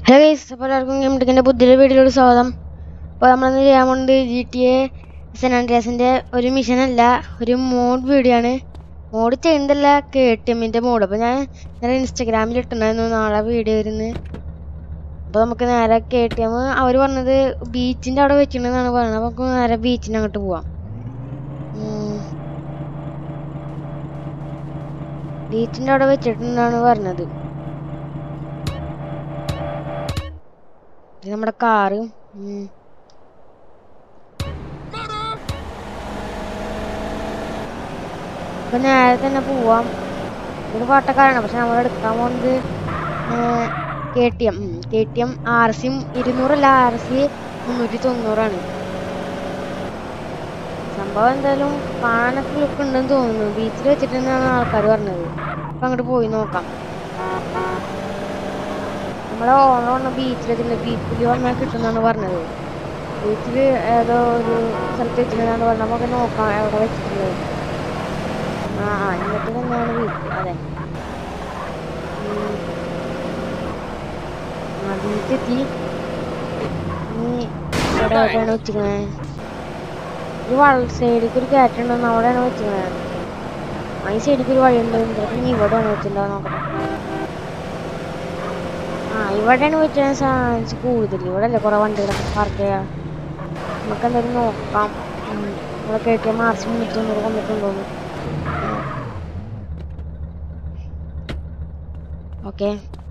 Hello guys അപ്പോൾ എല്ലാവർക്കും ഗെയിമിൻ്റെ ബുദ്ധിയുടെ വീഡിയോയിലോട് സ്വാഗതം അപ്പോൾ നമ്മളിന്ന് ചെയ്യാൻ പോകുന്നത് ജി ടി എ സെൻ ആൻഡ്രിയാസിൻ്റെ ഒരു മിഷൻ അല്ല ഒരു മോഡ് വീഡിയോ ആണ് മോഡ് ചെയ്യുന്നതല്ല കെ ടി എമ്മിൻ്റെ മോഡ് അപ്പോൾ ഞാൻ ഞാൻ ഇൻസ്റ്റഗ്രാമിൽ ഇട്ടിട്ടുണ്ടായിരുന്നു നാളെ വീഡിയോ വരുന്നത് അപ്പോൾ നമുക്ക് നേരെ കെ ടി എം അവർ പറഞ്ഞത് ബീച്ചിൻ്റെ അവിടെ വെച്ചിട്ടുണ്ടെന്നാണ് പറയുന്നത് അപ്പോൾ നമുക്ക് നേരെ ബീച്ചിന് അങ്ങോട്ട് പോവാം ബീച്ചിൻ്റെ അവിടെ വെച്ചിട്ടുണ്ടെന്നാണ് പറഞ്ഞത് ഇത് നമ്മുടെ കാറ് ഉം. ഇപ്പൊ നേരെ തന്നെ പോവാം ഇത് പാട്ടക്കാരാണ് പക്ഷെ നമ്മൾ എടുക്കാൻ പോകുന്നത് K T M K T M R C ഇരുന്നൂറല്ല ആർ സി മുന്നൂറ്റി തൊണ്ണൂറാണ് സംഭവം എന്തായാലും കാണാനൊക്കെ ലുക്ക് ഉണ്ടെന്ന് തോന്നുന്നു ബീച്ചിൽ വെച്ചിട്ടുണ്ടെന്നാണ് ആൾക്കാർ പറഞ്ഞത് അപ്പൊ അങ്ങോട്ട് പോയി നോക്കാം നമ്മളെ ഓണം വന്ന ബീച്ചിലെത്തില്ല ബീച്ചിൽ വന്നാൽ കിട്ടുന്നാണ് പറഞ്ഞത് ബീച്ചിൽ ഏതോ ഒരു സ്ഥലത്ത് വെച്ചിട്ടുണ്ടെന്നാണ് പറഞ്ഞത് നമുക്ക് നോക്കാം എവിടെ വെച്ചിട്ടുള്ളത് ആ ആ ഇങ്ങോട്ട് തന്നെയാണ് ബീച്ച് അതെ ഉം. ആ ബീച്ചെത്തി ഇനി ഇവിടെ എവിടെയാണ് വെച്ചിരിക്കണേ ഈ വള്ള സൈഡിലേക്ക് ഒരു കയറ്റുണ്ടെന്ന് അവിടെയാണ് വെച്ചിരിക്കണേ ആ ഈ സൈഡിലേക്ക് ഒരു വഴിയുണ്ട് ചിലപ്പോൾ ഇനി ഇവിടെയാണ് വെച്ചിട്ടുണ്ടാവും നോക്കട്ടെ ആ ഇവിടെയാണ് വെച്ചാൽ ചാൻസ് കൂടുതൽ ഇവിടെ അല്ലേ കുറെ വണ്ടികളൊക്കെ പാർക്ക് ചെയ്യാം നമുക്ക് എന്തായാലും നോക്കാം ഉം. നമ്മളെ K T M R C മുന്നൂറ്റി തൊണ്ണൂറ് കൊണ്ടിട്ടുണ്ടോന്ന് ഓക്കെ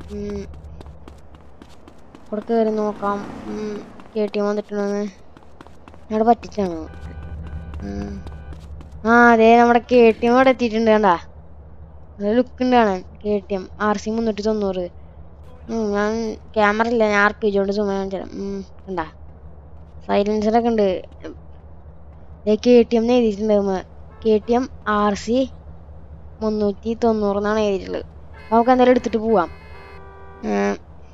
ഇവിടെ കയറി നോക്കാം കെ ടി എം വന്നിട്ടുണ്ടോന്ന് ഞങ്ങളുടെ പറ്റിച്ചാണോ ഉം. ആ അതെ നമ്മുടെ കെ ടി എം ഇവിടെ എത്തിയിട്ടുണ്ട് കണ്ടാ നല്ല ലുക്ക് ഉണ്ട് കാണാൻ K T M R C മുന്നൂറ്റി തൊണ്ണൂറ് ഉം, ഞാൻ ക്യാമറ ഇല്ല ഞാൻ ആർ പി ജി കൊണ്ട് സുമ തരാം കണ്ടാ സൈലൻസറൊക്കെ ഉണ്ട് കെ ടി എം എഴുതിയിട്ടുണ്ട് K T M R C മുന്നൂറ്റി തൊണ്ണൂറ് എന്നാണ് എഴുതിയിട്ടുള്ളത് അപ്പൊ നമുക്ക് എന്തായാലും എടുത്തിട്ട് പോവാം ഉം,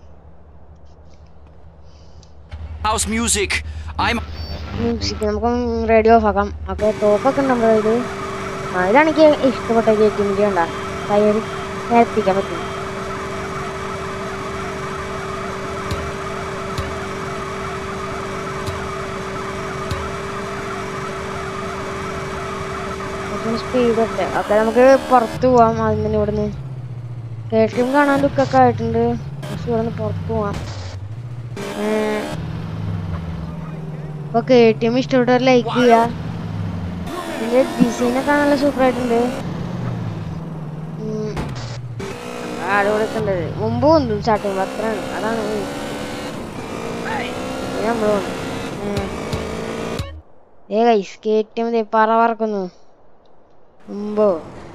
House music. I'm മ്യൂസിക് നമുക്ക് റേഡിയോ ഓഫ് ആക്കാം അപ്പോൾ ടോപ്പൊക്കെ ഉണ്ട് നമ്മുടെ ഇത് ആ ഇതാണ് എനിക്ക് ഇഷ്ടപ്പെട്ട കെ ടി എമ്മിൻ്റെ ഉണ്ടാ കയ്യിൽ നേരപ്പിക്കാൻ പറ്റും സ്പീഡ് ഒക്കെ ഒക്കെ നമുക്ക് പുറത്ത് പോവാം ആദ്യം തന്നെ ഇവിടുന്ന് കെ ടി എം കാണാൻ ലുക്കൊക്കെ ആയിട്ടുണ്ട് പക്ഷെ ഇവിടുന്ന് പുറത്ത് പോവാം ഏർ അപ്പൊ കെ ടി എം ഇഷ്ടപ്പെട്ടവർ ലൈക്ക് ചെയ്യുക ഇതിന്റെ ഡിസൈൻ ഒക്കെ നല്ല സൂപ്പർ ആയിട്ടുണ്ട് ഉം. ആട് കൊടുക്കേണ്ടത് മുമ്പ് വന്നു സ്റ്റാർട്ടിങ് അത്രയാണ് അതാണ് നമ്മൾ ഏ ഗൈസ് കെ ടി എം പറ പറക്കുന്നു മുമ്പോ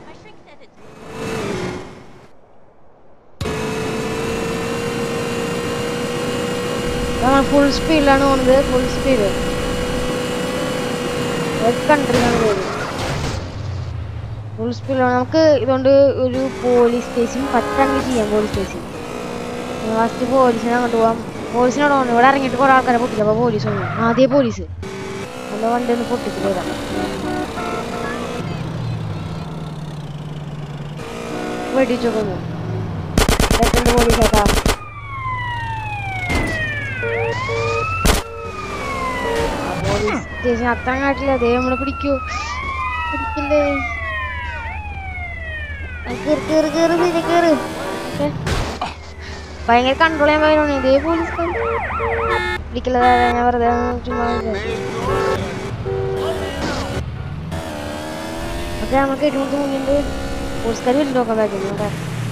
ഫുൾ സ്പീഡിലാണ് പോകുന്നത് ഫുൾ സ്പീഡ് കൺട്രിയാണ് പോകുന്നത് ഫുൾ സ്പീഡിലാണ് നമുക്ക് ഇതുകൊണ്ട് ഒരു പോലീസ് സ്റ്റേഷൻ പറ്റാണെങ്കിൽ ചെയ്യാം പോലീസ് സ്റ്റേഷൻ ഫസ്റ്റ് പോലീസിനെ അങ്ങോട്ട് പോവാം പോലീസിനോട് പോകണം ഇവിടെ ഇറങ്ങിയിട്ട് കുറെ ആൾക്കാരെ പൊട്ടിച്ചു അപ്പോൾ പോലീസ് വന്നു ആദ്യ പോലീസ് നല്ല വണ്ടി ഒന്ന് പൊട്ടിച്ചു വരാം വെടിച്ചൊക്കെ ഒന്ന് എട്ടുണ്ട് പോലീസേട്ടാ പോലീസ് സ്റ്റേഷൻ അത്ര കാട്ടില്ല അതേ നമ്മളെ പിടിക്കൂ പിടിക്കില്ലേ ആ, കേറ് കേറ് കേറ് സീനെ കേറ് ഓക്കേ. ഭയങ്കര കൺട്രോൾ ചെയ്യാൻ പറ്റുന്നു ഇതേ പോലീസ് പിടിക്കില്ല ഞാൻ വെറുതെ ഒന്ന് ചുമ്മാ ഓക്കെ നമുക്ക് എട്ടുമുട്ട് മുന്നിണ്ട് പോലീസുകാർ വരുന്നുണ്ട് നോക്കാൻ പറ്റുന്നു കേട്ടോ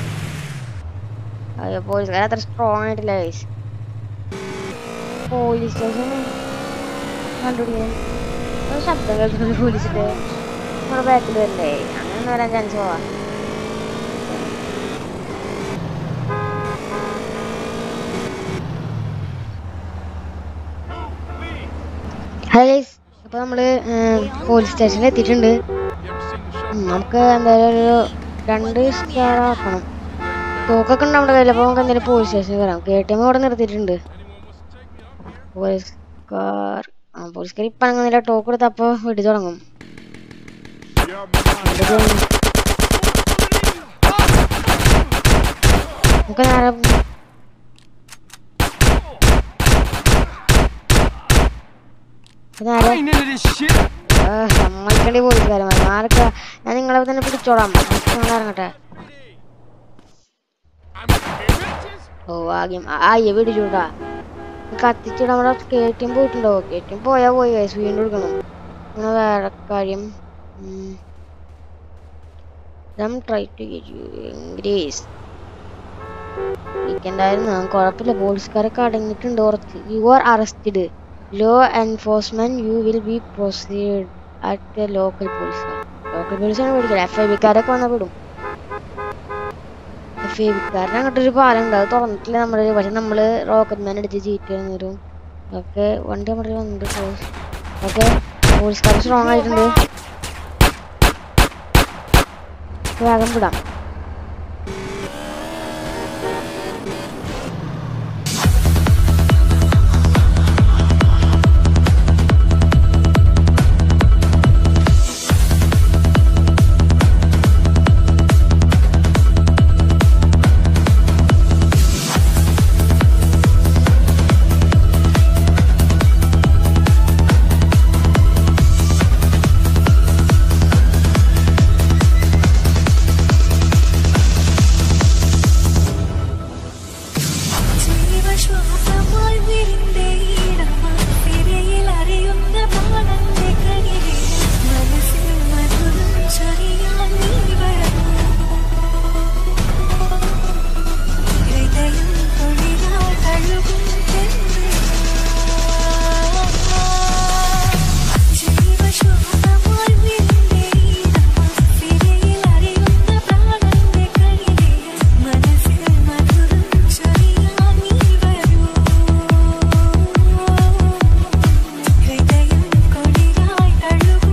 അയ്യോ പോലീസുകാർ അത്ര സ്ട്രോങ് ആയിട്ടില്ല guys. പോലീസ് സ്റ്റേഷൻ കണ്ടുപിടിക്കാൻ ഒരു ശബ്ദം കേൾക്കുന്നത് പോലീസിന്റെ നമ്മുടെ ബാക്കിൽ വരണ്ടേ അങ്ങനെ വരാൻ ചാൻസ് പോവാ ഹലോ ഗൈസ് അപ്പോൾ നമ്മൾ പോലീസ് സ്റ്റേഷനിൽ എത്തിയിട്ടുണ്ട് ഉം, നമുക്ക് എന്തായാലും ഒരു രണ്ട് സ്റ്റാർ ആക്കണം തോക്കൊക്കെ ഉണ്ട് നമ്മുടെ കയ്യിൽ അപ്പോൾ നമുക്ക് എന്തായാലും പോലീസ് സ്റ്റേഷനിൽ വരാം കെ ടി എം ഇവിടെ നിർത്തിയിട്ടുണ്ട് പോലീസുകാർ ആ പോലീസുകാർ ഇപ്പം അങ്ങനെ ടോക്ക് കൊടുത്തപ്പോൾ വെടി തുടങ്ങും എന്തൊക്കെ? നമുക്ക് നേരെ പിന്നെ ആരെ I ain't into this shit. സമ്മതിക്കേണ്ടി പോലീസുകാരന്മാർ ആരൊക്കെ ഞാൻ നിങ്ങളെ തന്നെ പിടിച്ചോളാം നിങ്ങൾ ഇറങ്ങട്ടെ ഓ ആദ്യം അയ്യ പിടിച്ചൂട്ടാ കത്തിച്ചിട്ട് നമ്മുടെ കെ ടി എം പോയിട്ടുണ്ടോ കെ ടി എം പോയാ പോയി guys. വീണ്ടും എടുക്കണം അങ്ങനെ വേറെ കാര്യം ട്രൈ ടു ഗ്രേസ് വീക്കെൻഡായിരുന്നു കുഴപ്പമില്ല പോലീസുകാരൊക്കെ അടങ്ങിയിട്ടുണ്ട് കുറച്ച് you are arrested law enforcement you will be proceed at local police local പോലീസാണ് പേടിക്കില്ല എഫ് ഐ ബിക്കാരൊക്കെ വന്നാൽ വിടും എഫ് ഐ ബിക്കാരൻ അങ്ങോട്ടൊരു പാലം ഉണ്ട് അത് തുറന്നിട്ടില്ല നമ്മൾ പക്ഷെ നമ്മൾ റോക്കറ്റ് മാൻ എടുത്ത് ജീറ്റ് വരും ഓക്കെ വണ്ടി നമ്മുടെ വന്നിട്ട് ഓക്കെ പോലീസുകാർ സ്ട്രോങ് ആയിട്ടുണ്ട് വേഗം വിടാം ജീവശ്വാസമായി വിരിന്റെ ഈടമായി തിരയിൽ അറിയുന്ന പ്രാണന്റെ കണിവേ മനസ്സിൽ മധുരം ചൊരിയാൻ നീ വരണോ ഹൃദയം തൊഴിലാ കഴുകും ജീവശ്വാസമായി വിരിന്റെ ഈടമായി തിരയിൽ അറിയുന്ന പ്രാണന്റെ കണിവേ മനസ്സിൽ മധുരം ചൊരിയാൻ നീ വരൂ ഹൃദയം കൊടിയായി കഴുകും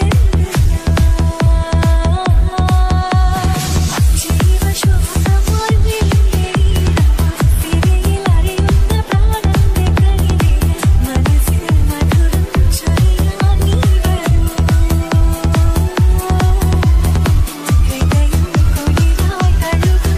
ജീവശ്വാസമായി വിരിന്റെ ഈടമായി തിരയിൽ അറിയുന്ന പ്രാണന്റെ കണിവേ മനസ്സിൽ മധുരം ചൊരിയാൻ നീ വരൂ ഹൃദയം കൊടിയായി കഴുകും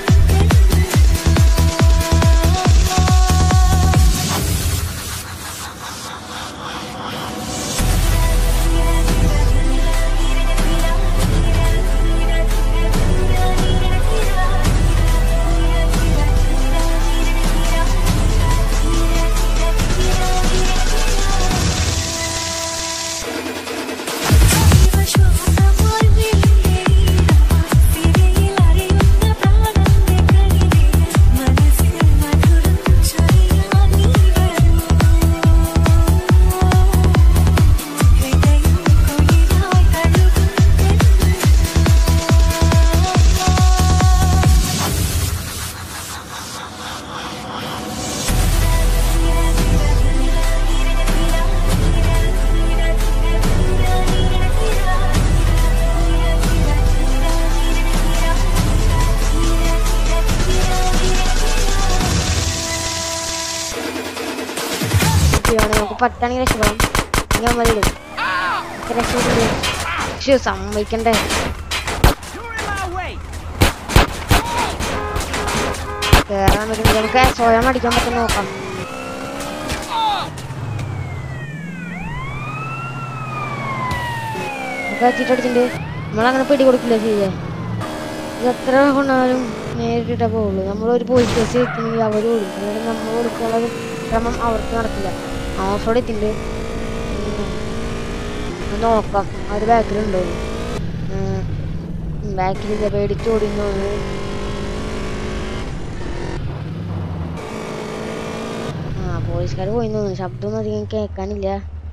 ജീവശ്വാസമായി വിരിന്റെ ഈടമായി തിരയിൽ അറിയുന്ന പ്രാണന്റെ കണിവേ മനസ്സിൽ മധുരം ചൊരിയാൻ നീ വരൂ ഹൃദയം കൊടിയായി കഴുകും ചെയ്യണം നമുക്ക് പറ്റാണെങ്കിൽ രക്ഷപ്പെടാം ഞാൻ മതി രക്ഷപ്പെടില്ല പക്ഷെ സമ്മതിക്കണ്ടേ You're in my way. കേറാൻ പറ്റും നമുക്ക് സ്വയം അടിക്കാൻ പറ്റും നോക്കാം നമുക്ക് ചീട്ടടിച്ചിട്ടുണ്ട് നമ്മളങ്ങനെ പിടി കൊടുക്കില്ല ചെയ്യേ ഇത് എത്ര കൊണ്ടാലും നേരിട്ടിട്ടേ പോവുള്ളൂ നമ്മളൊരു പോലീസ് കേസ് എത്തുന്നെങ്കിൽ അവർ കൊടുക്കും അതായത് നമ്മൾ കൊടുക്കാനുള്ള ശ്രമം അവർക്ക് നടക്കില്ല ഓഫ് റോഡ് എത്തിണ്ട് നോക്കാം അവർ ബാക്കിലുണ്ടോ ബാക്കിലില്ല പേടിച്ച് ഓടിക്കുന്നത് ആ പോലീസുകാർ പോയി തോന്നുന്നു ശബ്ദമൊന്നും അധികം കേൾക്കാനില്ല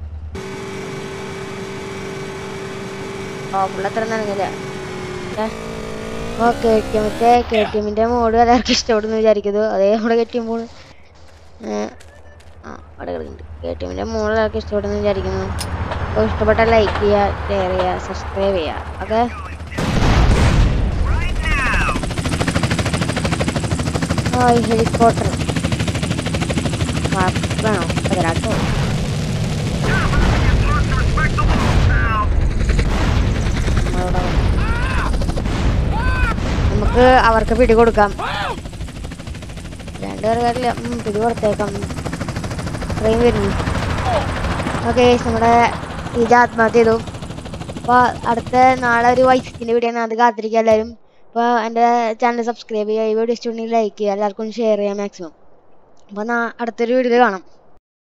ഓ പുള്ളത്ര നനങ്ങില്ല ഓ കെ ടി എമ്മത്തെ കെ ടി എമ്മിൻ്റെ മോഡ് എല്ലാവർക്കും ഇഷ്ടപ്പെടുന്നു വിചാരിക്കുന്നു അതേ നമ്മുടെ കെ ടി എം മോഡ് ആ അവിടെ കിടക്കുന്നുണ്ട് കെ ടി എമ്മിൻ്റെ മോഡ് എല്ലാവർക്കും ഇഷ്ടപ്പെടുന്നു വിചാരിക്കുന്നു അപ്പോൾ ഇഷ്ടപ്പെട്ട ലൈക്ക് ചെയ്യുക ഷെയർ ചെയ്യുക സബ്സ്ക്രൈബ് ചെയ്യുക ഓക്കെ ആ ഈ ഹെലികോപ്റ്റർ വേണോ പതിനാട്ടോ നമുക്ക് അവർക്ക് പിടി കൊടുക്കാം രണ്ടുപേർ കാര്യമില്ല പിടി കൊടുത്തേക്കാം ട്രെയിൻ വരുന്നു ഓക്കെ നമ്മുടെ ഇത് ആത്മഹത്യ ചെയ്തു അപ്പോൾ അടുത്ത നാളെ ഒരു വൈസിൻ്റെ വീഡിയോ ആണ് അത് കാത്തിരിക്കുക എല്ലാവരും അപ്പോൾ എൻ്റെ ചാനൽ സബ്സ്ക്രൈബ് ചെയ്യുക ഈ വീഡിയോ ഇഷ്ടമുണ്ടെങ്കിൽ ലൈക്ക് ചെയ്യുക എല്ലാവർക്കും ഷെയർ ചെയ്യുക മാക്സിമം അപ്പോൾ അടുത്തൊരു വീഡിയോയിൽ കാണാം